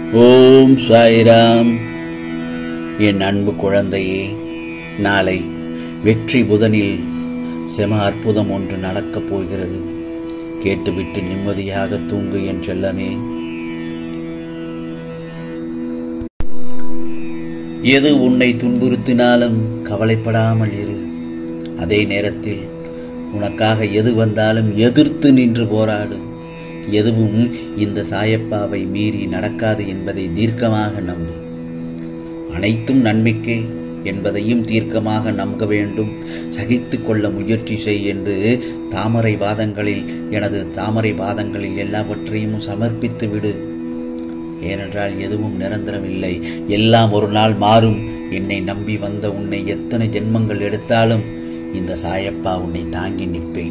ஓம் சாய்ராம் என் அன்பு குழந்தையே நாளை வெற்றி புதனில் செம அற்புதம் ஒன்று நடக்கப் போகிறது கேட்டுவிட்டு நிம்மதியாக தூங்கு என் செல்லமே எது உன்னை துன்புறுத்தினாலும் கவலைப்படாமல் இரு அதே நேரத்தில் உனக்காக எது வந்தாலும் எதிர்த்து நின்று போராடு எதுவும் இந்த சாயப்பாவை மீறி நடக்காது என்பதை தீர்க்கமாக நம்பு அனைத்தும் நன்மைக்கே என்பதையும் தீர்க்கமாக நம்ப வேண்டும் சகித்து கொள்ள முயற்சி செய் என்று தாமரை வாதங்களில் எனது தாமரை வாதங்களில் எல்லாவற்றையும் சமர்ப்பித்து விடு ஏனென்றால் எதுவும் நிரந்தரமில்லை எல்லாம் ஒரு நாள் மாறும் என்னை நம்பி வந்த உன்னை எத்தனை ஜென்மங்கள் எடுத்தாலும் இந்த சாயப்பா உன்னை தாங்கி நிற்பேன்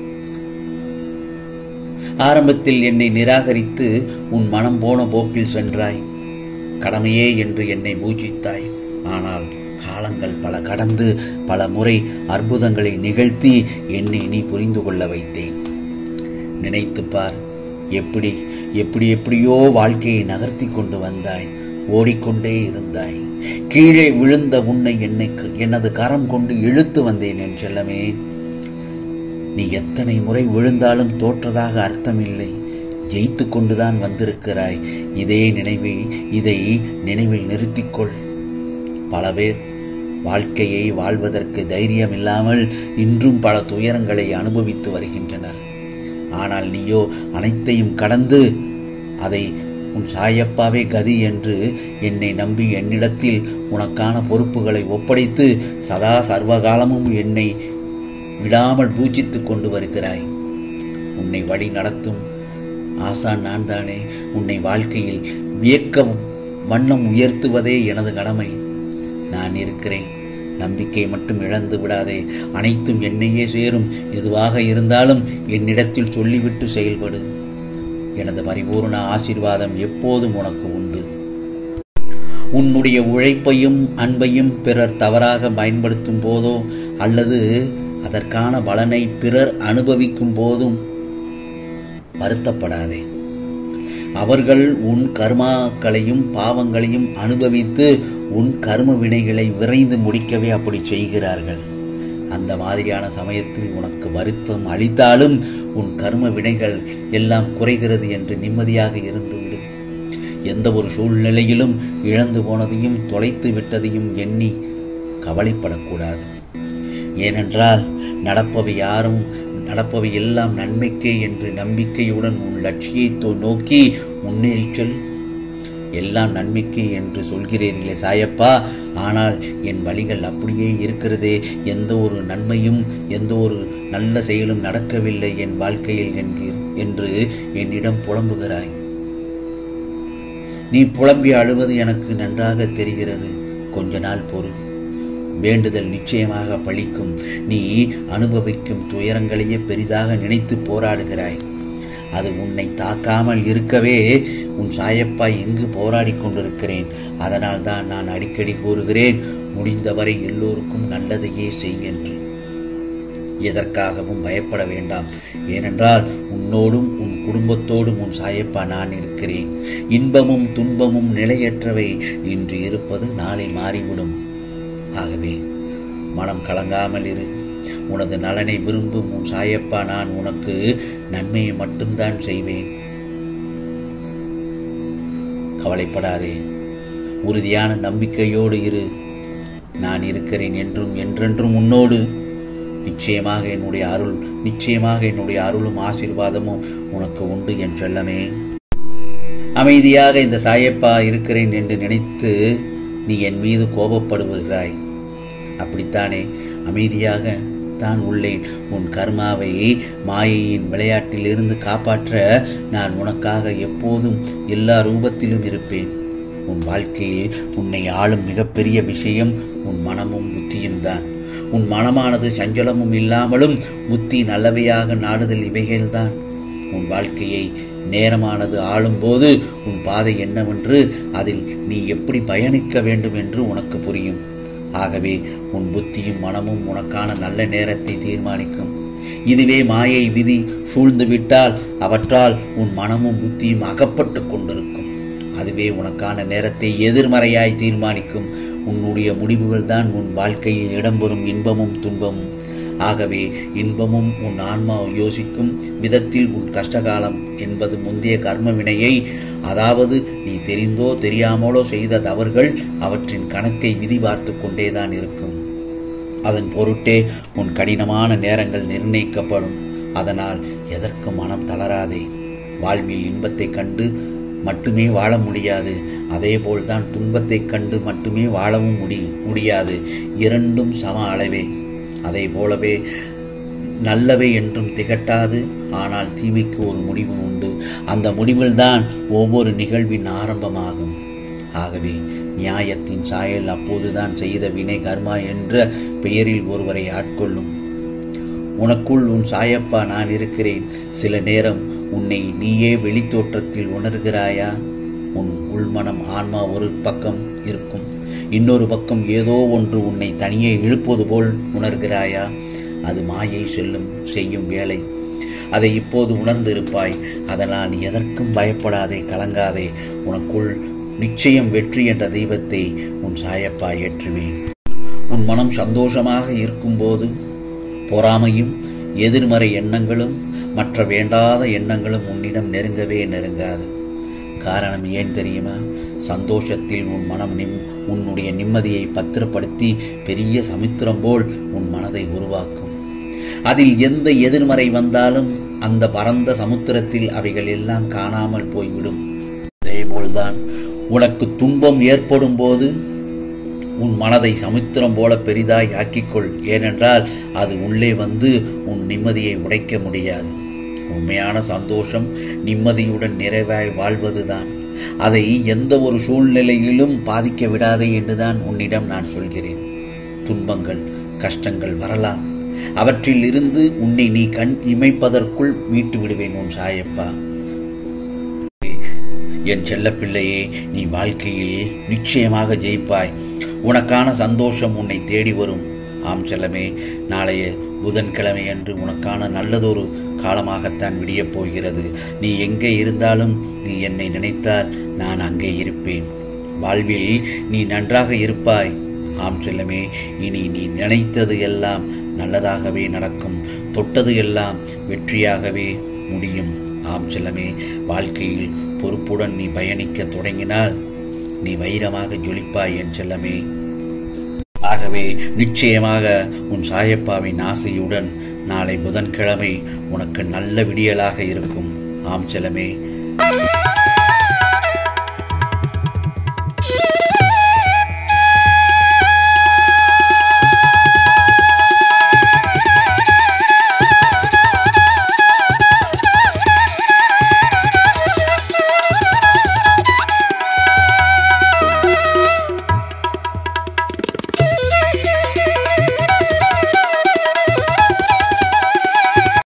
ஆரம்பத்தில் என்னை நிராகரித்து உன் மனம் போன போக்கில் சென்றாய் கடமையே என்று என்னை பூஜித்தாய் ஆனால் காலங்கள் பல கடந்து பல முறை அற்புதங்களை நிகழ்த்தி என்னை நீ புரிந்து கொள்ள வைத்தேன் நினைத்துப் பார் எப்படி எப்படி எப்படியோ வாழ்க்கையை நகர்த்தி கொண்டு வந்தாய் ஓடிக்கொண்டே இருந்தாய் கீழே விழுந்த உன்னை என்னை எனது கரம் கொண்டு இழுத்து வந்தேன் என் செல்லமே நீ எத்தனை முறை விழுந்தாலும் தோற்றதாக அர்த்தமில்லை ஜெயித்து கொண்டுதான் வந்திருக்கிறாய் இதே நினைவை இதை நினைவில் நிறுத்திக்கொள் பல பேர் வாழ்க்கையை வாழ்வதற்கு தைரியம் இல்லாமல் இன்றும் பல துயரங்களை அனுபவித்து வருகின்றனர் ஆனால் நீயோ அனைத்தையும் கடந்து அதை உன் சாயப்பாவே கதி என்று என்னை நம்பி என்னிடத்தில் உனக்கான பொறுப்புகளை ஒப்படைத்து சதா சர்வகாலமும் என்னை விடாமல் பூஜித்துக் கொண்டு வருகிறாய் உன்னை வழி நடத்தும் ஆசான் நான் தானே உன்னை வாழ்க்கையில் வியக்க வண்ணம் உயர்த்துவதே எனது கடமை நான் இருக்கிறேன் நம்பிக்கை மட்டும் இழந்து விடாதே அனைத்தும் என்னையே சேரும் எதுவாக இருந்தாலும் என்னிடத்தில் சொல்லிவிட்டு செயல்படு எனது பரிபூர்ண ஆசீர்வாதம் எப்போதும் உனக்கு உண்டு உன்னுடைய உழைப்பையும் அன்பையும் பிறர் தவறாக பயன்படுத்தும் போதோ அல்லது அதற்கான பலனை பிறர் அனுபவிக்கும் போதும் வருத்தப்படாதே அவர்கள் உன் கர்மாக்களையும் பாவங்களையும் அனுபவித்து உன் கர்ம வினைகளை விரைந்து முடிக்கவே அப்படி செய்கிறார்கள் அந்த மாதிரியான சமயத்தில் உனக்கு வருத்தம் அளித்தாலும் உன் கர்ம வினைகள் எல்லாம் குறைகிறது என்று நிம்மதியாக இருந்துவிடு எந்த ஒரு சூழ்நிலையிலும் இழந்து போனதையும் தொலைத்து விட்டதையும் எண்ணி கவலைப்படக்கூடாது ஏனென்றால் நடப்பவை யாரும் நடப்பவை எல்லாம் நன்மைக்கே என்று நம்பிக்கையுடன் உன் லட்சியத்தை நோக்கி முன்னேறி சொல் எல்லாம் நன்மைக்கு என்று சொல்கிறீர்களே சாயப்பா ஆனால் என் வழிகள் அப்படியே இருக்கிறதே எந்த ஒரு நன்மையும் எந்த ஒரு நல்ல செயலும் நடக்கவில்லை என் வாழ்க்கையில் என்கீர் என்று என்னிடம் புலம்புகிறாய் நீ புலம்பி அழுவது எனக்கு நன்றாக தெரிகிறது கொஞ்ச நாள் பொறு வேண்டுதல் நிச்சயமாக பழிக்கும் நீ அனுபவிக்கும் துயரங்களையே பெரிதாக நினைத்து போராடுகிறாய் அது உன்னை தாக்காமல் இருக்கவே உன் சாயப்பா எங்கு போராடி கொண்டிருக்கிறேன் அதனால் தான் நான் அடிக்கடி கூறுகிறேன் முடிந்தவரை எல்லோருக்கும் நல்லதையே செய் என்று எதற்காகவும் பயப்பட வேண்டாம் ஏனென்றால் உன்னோடும் உன் குடும்பத்தோடும் உன் சாயப்பா நான் இருக்கிறேன் இன்பமும் துன்பமும் நிலையற்றவை இன்று இருப்பது நாளை மாறிவிடும் ஆகவே மனம் கலங்காமல் இரு உனது நலனை விரும்பும் உன் சாயப்பா நான் உனக்கு நன்மையை மட்டும்தான் செய்வேன் கவலைப்படாதே உறுதியான நம்பிக்கையோடு இரு நான் இருக்கிறேன் என்றும் என்றென்றும் உன்னோடு நிச்சயமாக என்னுடைய அருள் நிச்சயமாக என்னுடைய அருளும் ஆசீர்வாதமும் உனக்கு உண்டு என் செல்லமே அமைதியாக இந்த சாயப்பா இருக்கிறேன் என்று நினைத்து நீ என் மீது கோபப்படுகிறாய் அப்படித்தானே அமைதியாக தான் உள்ளேன் உன் கர்மாவை மாயையின் விளையாட்டிலிருந்து காப்பாற்ற நான் உனக்காக எப்போதும் எல்லா ரூபத்திலும் இருப்பேன் உன் வாழ்க்கையில் உன்னை ஆளும் மிகப்பெரிய விஷயம் உன் மனமும் புத்தியும் தான் உன் மனமானது சஞ்சலமும் இல்லாமலும் புத்தி நல்லவையாக நாடுதல் இவைகள்தான் உன் வாழ்க்கையை நேரமானது ஆளும்போது உன் பாதை என்னவென்று அதில் நீ எப்படி பயணிக்க வேண்டும் என்று உனக்கு புரியும் ஆகவே உன் புத்தியும் மனமும் உனக்கான நல்ல நேரத்தை தீர்மானிக்கும் இதுவே மாயை விதி சூழ்ந்து விட்டால் அவற்றால் உன் மனமும் புத்தியும் அகப்பட்டு கொண்டிருக்கும் அதுவே உனக்கான நேரத்தை எதிர்மறையாய் தீர்மானிக்கும் உன்னுடைய முடிவுகள் தான் உன் வாழ்க்கையில் இடம்பெறும் இன்பமும் துன்பமும் ஆகவே இன்பமும் உன் ஆன்மா யோசிக்கும் விதத்தில் உன் கஷ்டகாலம் என்பது முந்தைய கர்ம வினையை அதாவது நீ தெரிந்தோ தெரியாமலோ செய்த தவறுகள் அவற்றின் கணக்கை விதி பார்த்து கொண்டேதான் இருக்கும் அதன் பொருட்டே உன் கடினமான நேரங்கள் நிர்ணயிக்கப்படும் அதனால் எதற்கும் மனம் தளராதே வாழ்வில் இன்பத்தைக் கண்டு மட்டுமே வாழ முடியாது அதேபோல்தான் துன்பத்தைக் கண்டு மட்டுமே வாழவும் முடி முடியாது இரண்டும் சம அளவே அதே போலவே நல்லவை என்றும் திகட்டாது ஆனால் தீமைக்கு ஒரு முடிவு உண்டு அந்த முடிவில்தான் ஒவ்வொரு நிகழ்வின் ஆரம்பமாகும் ஆகவே நியாயத்தின் சாயல் அப்போதுதான் செய்த வினை கர்மா என்ற பெயரில் ஒருவரை ஆட்கொள்ளும் உனக்குள் உன் சாயப்பா நான் இருக்கிறேன் சில நேரம் உன்னை நீயே வெளித்தோற்றத்தில் உணர்கிறாயா உன் உள்மனம் ஆன்மா ஒரு பக்கம் இருக்கும் இன்னொரு பக்கம் ஏதோ ஒன்று உன்னை தனியே இழுப்பது போல் உணர்கிறாயா அது மாயை செல்லும் செய்யும் வேலை அதை இப்போது உணர்ந்திருப்பாய் அதனால் நீ எதற்கும் பயப்படாதே கலங்காதே உனக்குள் நிச்சயம் வெற்றி என்ற தெய்வத்தை உன் சாயப்பா ஏற்றுவேன் உன் மனம் சந்தோஷமாக இருக்கும்போது பொறாமையும் எதிர்மறை எண்ணங்களும் மற்ற வேண்டாத எண்ணங்களும் உன்னிடம் நெருங்கவே நெருங்காது காரணம் ஏன் தெரியுமா சந்தோஷத்தில் உன் மனம் நிம் உன்னுடைய நிம்மதியை பத்திரப்படுத்தி பெரிய சமுத்திரம் போல் உன் மனதை உருவாக்கும் அதில் எந்த எதிர்மறை வந்தாலும் அந்த பரந்த சமுத்திரத்தில் அவைகள் எல்லாம் காணாமல் போய்விடும் அதேபோல்தான் உனக்கு துன்பம் ஏற்படும் போது உன் மனதை சமுத்திரம் போல பெரிதாய் ஆக்கிக்கொள் ஏனென்றால் அது உள்ளே வந்து உன் நிம்மதியை உடைக்க முடியாது உண்மையான சந்தோஷம் நிம்மதியுடன் நிறைவாய் வாழ்வதுதான் அதை எந்த ஒரு சூழ்நிலையிலும் பாதிக்க விடாதே என்றுதான் உன்னிடம் நான் சொல்கிறேன் துன்பங்கள் கஷ்டங்கள் வரலாம் அவற்றில் இருந்து உன்னை நீ கண் இமைப்பதற்குள் மீட்டு விடுவேன் உன் சாயப்பா என் செல்லப்பிள்ளையே நீ வாழ்க்கையில் நிச்சயமாக ஜெயிப்பாய் உனக்கான சந்தோஷம் உன்னை தேடி வரும் ஆம் செல்லமே நாளைய புதன்கிழமை அன்று உனக்கான நல்லதொரு காலமாகத்தான் விடியப் போகிறது நீ எங்கே இருந்தாலும் நீ என்னை நினைத்தால் நான் அங்கே இருப்பேன் வாழ்வில் நீ நன்றாக இருப்பாய் ஆம் செல்லமே இனி நீ நினைத்தது எல்லாம் நல்லதாகவே நடக்கும் தொட்டது எல்லாம் வெற்றியாகவே முடியும் ஆம் செல்லமே வாழ்க்கையில் பொறுப்புடன் நீ பயணிக்க தொடங்கினால் நீ வைரமாக ஜொலிப்பாய் என் செல்லமே ஆகவே நிச்சயமாக உன் சாயப்பாவின் ஆசையுடன் நாளை புதன்கிழமை உனக்கு நல்ல விடியலாக இருக்கும் ஆம் செல்லமே